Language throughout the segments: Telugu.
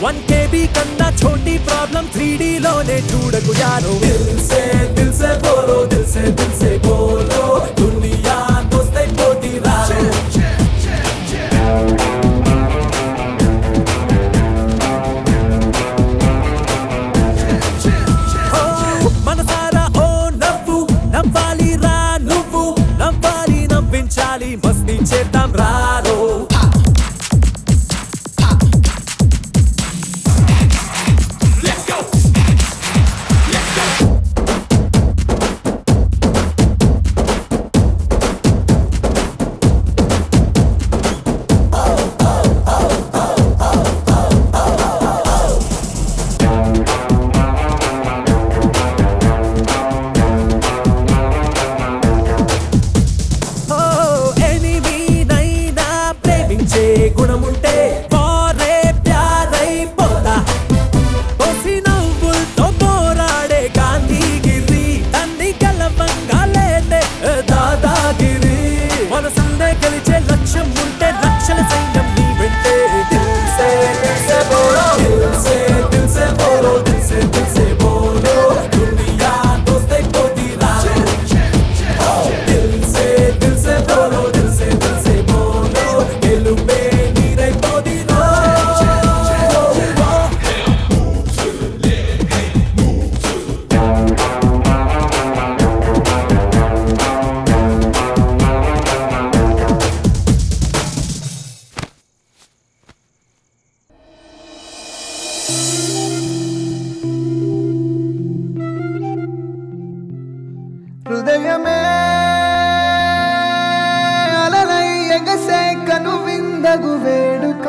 వన్ కేబీ కన్నా చోటీ ప్రాబ్లం త్రీ లోనే చూడకు యారో దిల్ సే దిల్ సే బోలో దిల్ సే దిల్ సే బోలో దునియా దోస్తే పోటీ రారో ఓ మనసారా ఓ నవ్వు నవ్వాలి రా నువ్వు నవ్వాలి నవ్వించాలి మస్తీ చేద్దాం రారో ఓ ఎనిమినైనా ప్రేమించే గుణముంటే వారే ప్యారై పోతా పోసి నవ్వులతో పోరాడే గాంధీగిరి తన్ని గలవంగా లేదే దాదాగిరి మనసుందే గెలిచే లక్ష్యం ఉంటే లక్షల సైన్యం నీ వెంటే దిల్ సే దిల్ సే బోలో దిల్ సే దిల్ సే బోలో దిల్ సే దిల్ సే బోలో దునియా దోస్తే పోటీ రారో दिल से दिल से बोलो दिल से दिल से बोलो గెలుపే నీరై పోదిరో హృదయమే అలలై ఎగసే కను విందగు వేడుక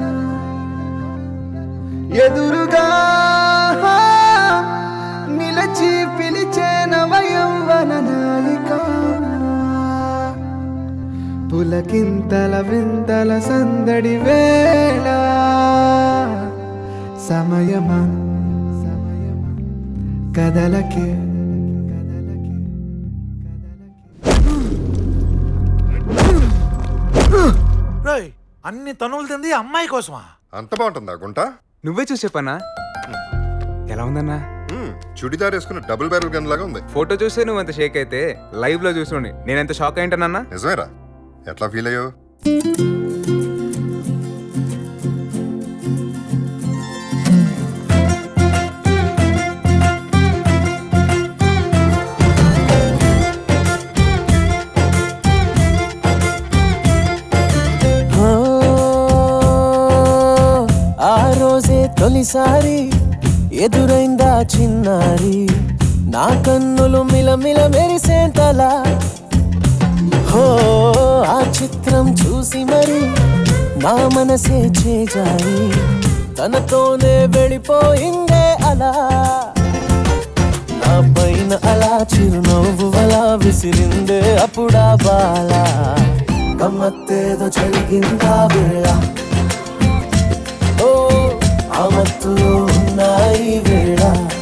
ఎదురుగా నిలచి పిలిచే నవయౌవన నాలిక పులకింతల వింతల సందడి వేళ సమయమా సమయమా కదలకే రేయ్, అన్ని తనువులు తింది అమ్మాయి కోసమా అంత బాగుంటుందా గుంట నువ్వే చూసి చెప్పన్నా ఎలా ఉందన్నా మ్మ్, చుడిదార్ వేసుకున్న డబుల్ బ్యారల్ గన్ లాగా ఉంది ఫోటో చూస్తే నువ్వు అంత షేక్ అయితే లైవ్ లో చూసుకోండి నేను ఎంత షాక్ అయింటానన్నా నిజమేరా ఎట్లా ఫీల్ అయ్యో ఆ రోజే తొలిసారి ఎదురైందా చిన్నారి నా కన్నులు మిలమిల మెరిసేంతలా హో ఆ చిత్రం చూసి మరి నా మనసే చేజారి తనతోనే వెళ్ళిపోయిందే అలా నా పైన అలా చిరునవ్వు అలా విసిరిందే అప్పుడా బాల గమ్మత్తేదో జరిగిందా వేళ ఓ ఆ మత్తులో ఉన్నాయి వేళ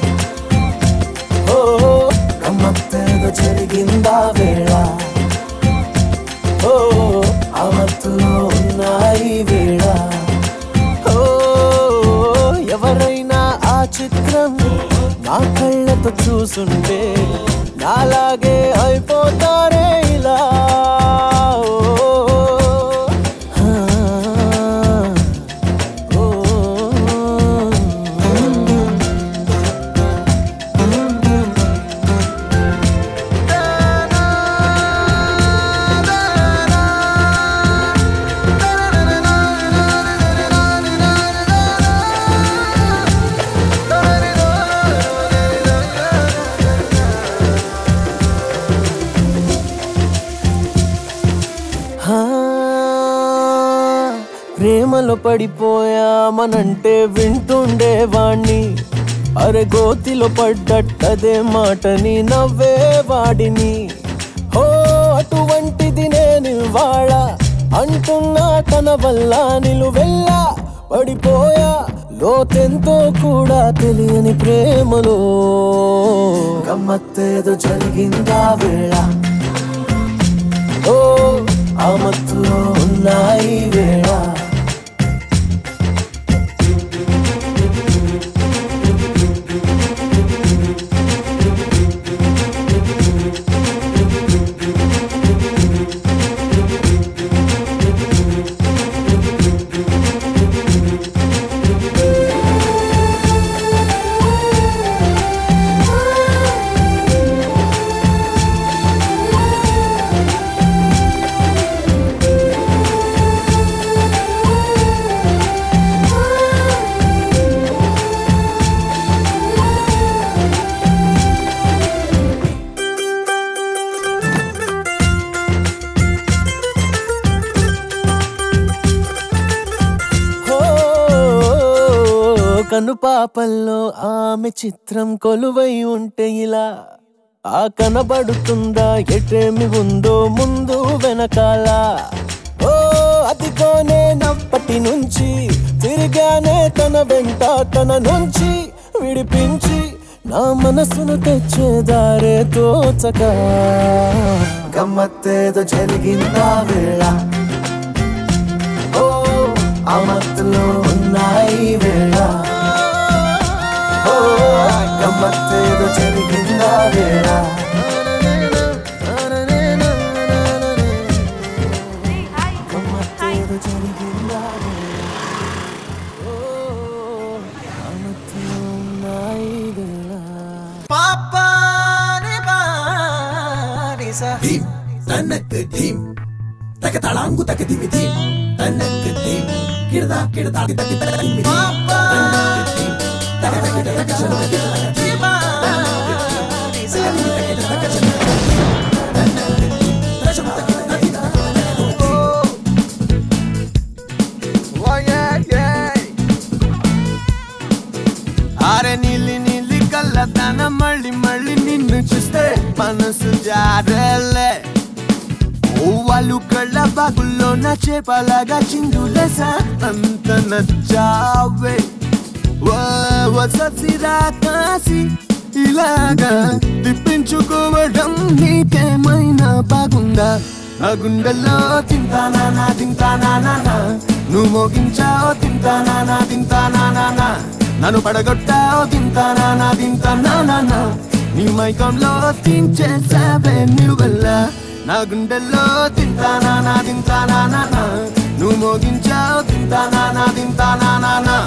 ఓ గమ్మత్తేదో జరిగిందా వేళ ఓ ఆ మత్తులో ఉన్నాయి వేళ ఓ ఎవరైనా ఆ చిత్రం నా కళ్ళతో చూసుంటే నాలాగే అయిపోతారే ఇలా ఓ, ఆ, ఓ, ఆ, ప్రేమలో పడిపోయామనంటే వింటుండేవాణ్ణి అరే గోతిలో పడ్డట్టదే మాటని నవ్వేవాడిని హో అటువంటిది నేను ఇవాళ అంటున్నా తన వల్ల నిలువెల్లా పడిపోయా లోతెంతో కూడా తెలియని ప్రేమలో గమ్మత్తేదో జరిగిందా వేళ ఓ ఆ మత్తులో ఉన్నాయి వేళ కను పాపల్లో ఆమె చిత్రం కొలువై ఉంటే ఇలా ఆ కనబడుతుందా ఎటేమి ఉందో ముందు వెనకాల ఓ అదిగోనే నప్పటి నుంచి తిరిగానే తన వెంట తన నుంచి విడిపించి నా మనసును తెచ్చేదారే తోచక గమ్మత్తేదో జరిగిందా వేళ ఓ ఆ మత్తులో ఉన్నాయి వేళ ఓ గమ్మత్తేదో జరిగిందా వేళ గమ్మత్తేదో జరిగిందా వేళ ఓ ఆ మత్తులో ఉన్నాయి వేళ పాపాని బానిస தனக்கு தீம் தக்க தளாங்கு தக்க திமி தீம் தனக்கு தீம் கிடதா கிடதா தக்க தக்க திமி தீம் தனக்கு தீம் தக்க தக்க தக்க சனக தக்க தீம் అరే నీలి నీలి కళ్ళతన మళ్ళీ మళ్ళీ నిన్ను చూస్తే మనసు జారలే ఓ వాళ్ళు కళ్ళ బాగుల్లో నా చేపలాగా చిందులేసా అంత నచ్చావే వససిరా కాసి ఇలాగా తిప్పించుకోవడం నీకేమైనా బాగుందా నా గుండెల్లో తింటానా నా తింటానా నా నువ్వు మోగించావు తింటానా నా తింటానా నా నన్ను పడగొట్టావు తింటానా నా తింటానా నా నీ మైకంలో తించేసావే నిలువెల్ల నా గుండెల్లో తింటానా నా తింటానా నా నువ్వు మోగించావు తింటానా నా తింటానా నా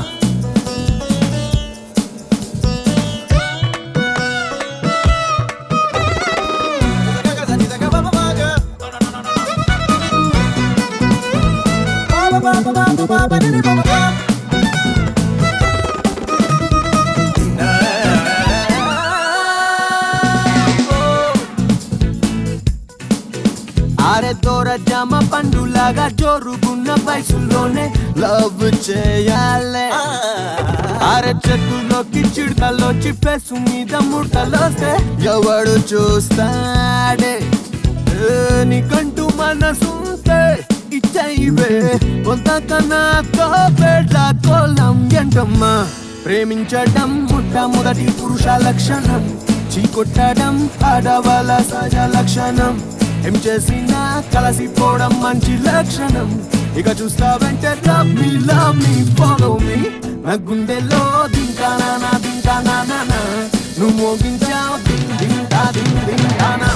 అరే దూర జామ పండులాగా జోరుగున్న వయసులోనే లవ్ చేయాలి అరే చెట్టులోకి చిడతలో చిప్పేసు మీద ముడతలోస్తే ఎవడు చూస్తాడే ఏ, నీకంటూ మనసుంటే ఇచ్చైవే కొంతకన్నా కోపెట్ల కోలం ఎంటమ్మా ప్రేమించడం మొట్టమొదటి పురుష లక్షణం చీకొట్టడం ఆడవాళ్ళ సహజ లక్షణం ఏం చేసినా కలసిపోవడం మంచి లక్షణం ఇక చూస్తావంటే love me love me follow me నా గుండెలో దింకానా నా దింకానా నా నా. నువ్వు మోగించావు దిం దింకా దిం దింకానా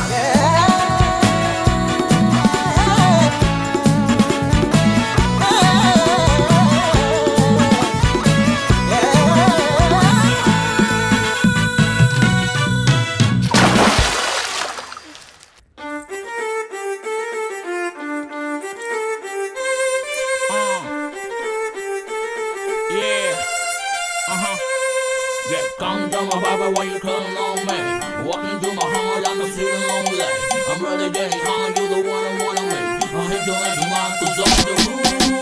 Yeah. Uh huh. Yeah, come down my baby, why you calling on me? Walking through my heart, I'm feeling lonely. I'm ready, getting calling you the one I wanna make. I hate you like you want to jump the roof.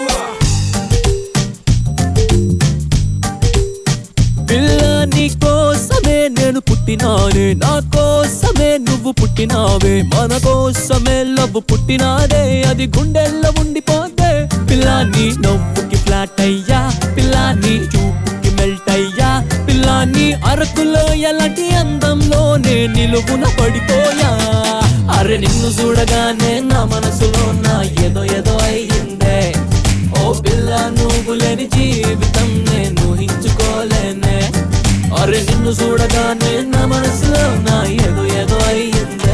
పిల్ల నీ కోసమే నేను పుట్టినానే నా కోసమే నువ్వు పుట్టినావే మన కోసమే లవ్ పుట్టినాదే అది గుండెల్లో ఉండిపోతే పిల్ల నీ నవ్వుకి ఫ్లాట్ అయ్యా పిల్ల నీ చూపుకి మెల్ట్ అయ్యా పిల్ల నీ అరకులో ఎలాంటి అందంలోనే నిలువున పడిపోయా అరే నిన్ను చూడగానే నా మనసులో నా ఏదో ఏదో అయ్యిందే ఓ పిల్ల నువ్వు లేని జీవితం నేను ఊహించుకోలేనే అరే నిన్ను చూడగానే నా మనసులో నా ఏదో ఏదో అయ్యిందే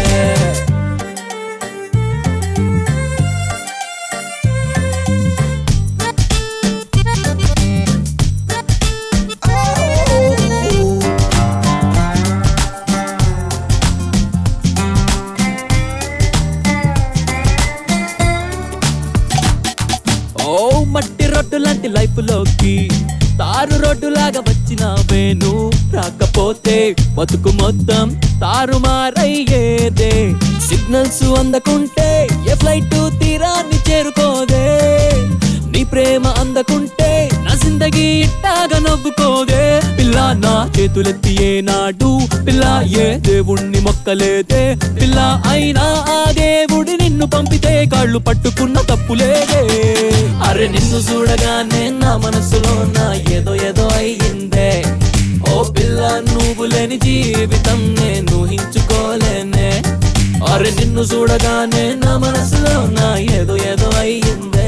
ఓ మట్టి రోడ్డు లాంటి లైఫ్ లోకి తారు రోడ్డు లాగా వచ్చినావే నువ్వు రాకపోతే బతుకు మొత్తం తారుమారయ్యేదే సిగ్నల్స్ అందకుంటే ఏ ఫ్లైట్ తీరాన్ని చేరుకోదే నీ ప్రేమ అందకుంటే నా జిందగీ ఇట్టాగా నవ్వుకో నా చేతులెత్తి ఏనాడు పిల్ల ఏ దేవుణ్ణి మొక్కలేదే పిల్ల అయినా ఆ దేవుడి నిన్ను పంపితే కాళ్ళు పట్టుకున్న తప్పులేదే అరే నిన్ను చూడగానే నా మనసులో నా ఏదో ఏదో అయ్యిందే ఓ పిల్ల నువ్వు లేని జీవితం నేను ఊహించుకోలేనే అరే నిన్ను చూడగానే నా మనసులో నా ఏదో ఏదో అయ్యిందే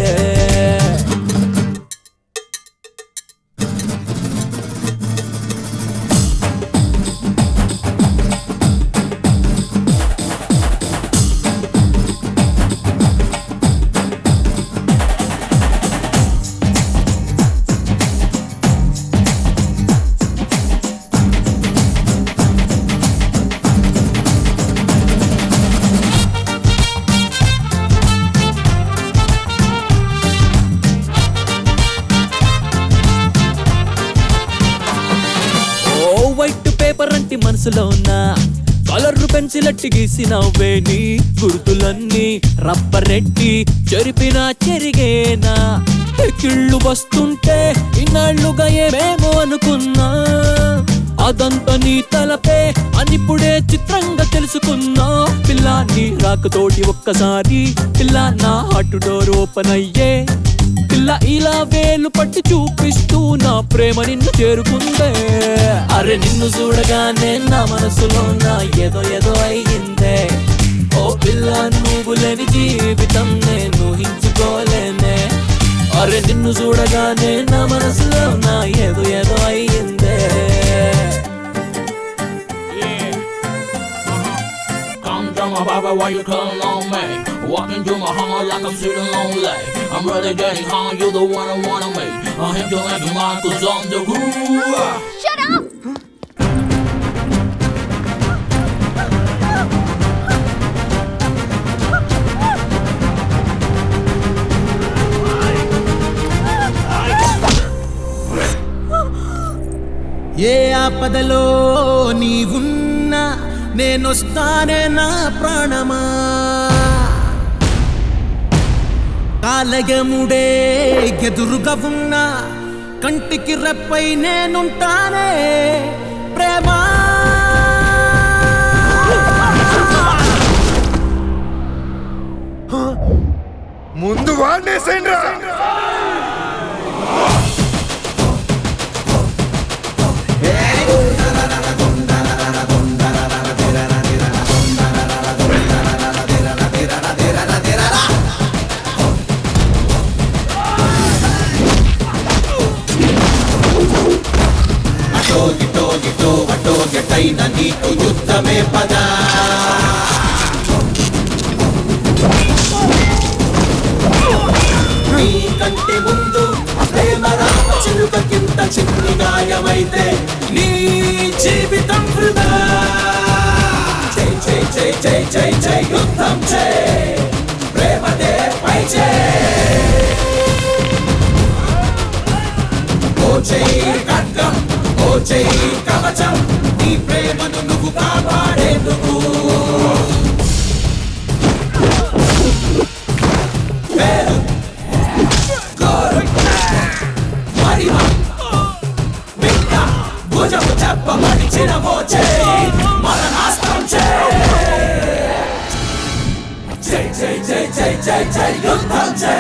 ఓ వైట్ పేపర్ అంటి మనసులో ఉన్నా కలర్ పెన్సిల్ అట్టి గీసినవే నీ గుర్తులన్నీ రబ్బరెట్టి చెరిపినా చెరిగేనా కిళ్ళు వస్తుంటే ఇన్నాళ్ళుగా ఏమేమో అనుకున్నా అదంతా నీ తలపే అనిప్పుడే చిత్రంగా తెలుసుకున్నా పిల్ల నీ రాకతోటి ఒక్కసారి పిల్ల నా హార్ట్ డోర్ ఓపెన్ అయ్యే పిల్ల ఇలా వేలు పట్టి చూపిస్తూ నా ప్రేమ నిన్ను చేరుకుందే అరే నిన్ను చూడగానే నా మనసులో నా ఏదో ఏదో అయ్యిందే ఓ పిల్ల నువ్వు లేని జీవితం నేను ఊహించుకోలేనే అరే నిన్ను చూడగానే నా మనసులో నా ఏదో ఏదో అయ్యిందే Yeah. Come down, my baby, why you calling on me? Walking through my heart like I'm sitting lonely. I'm really getting high, you're the one I wanna make. I hit you like a Michael's on the groove. ఏ ఆపదలో నీవున్నా నేనొస్తానే నా ప్రాణమా కాలయముడే ఎదురుగా ఉన్నా కంటికి రెప్పై నేనుంటానే ప్రేమా ముందు వాడినేసేయండి కంటి ముందు ప్రేమ రామ చిలుకకింత చిన్ని గాయమైతే నీ జీవితం వృధా జై జై జై జై జై జై యుద్ధం జై ప్రేమదే పై జై ఓ జై ఖడ్గం ఓ జై కవచం నీ ప్రేమను నువ్వు కాపాడేందుకు పేరు గోరు మహిమ బిడ్డ భుజము చెప్పబడిచిన మోచే మరణాస్త్రం చే జై జై జై జై జై జై యుద్ధం జై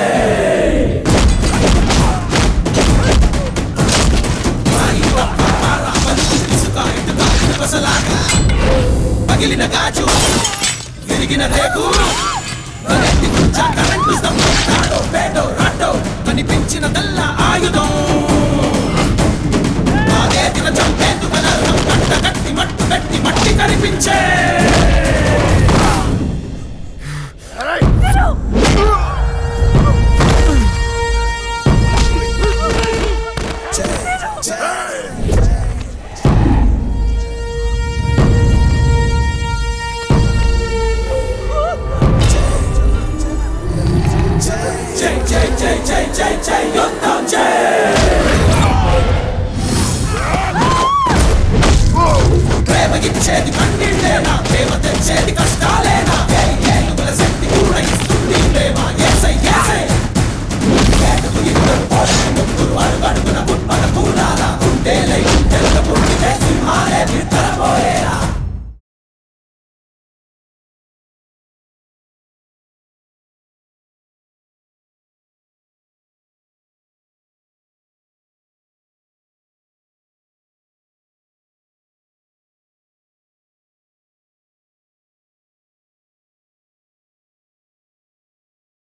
పగిలిన గాజు విరిగిన రేకు కరెంటు స్తంభం తాడో పేడో రాడో కనిపించినదల్లా ఆయుధం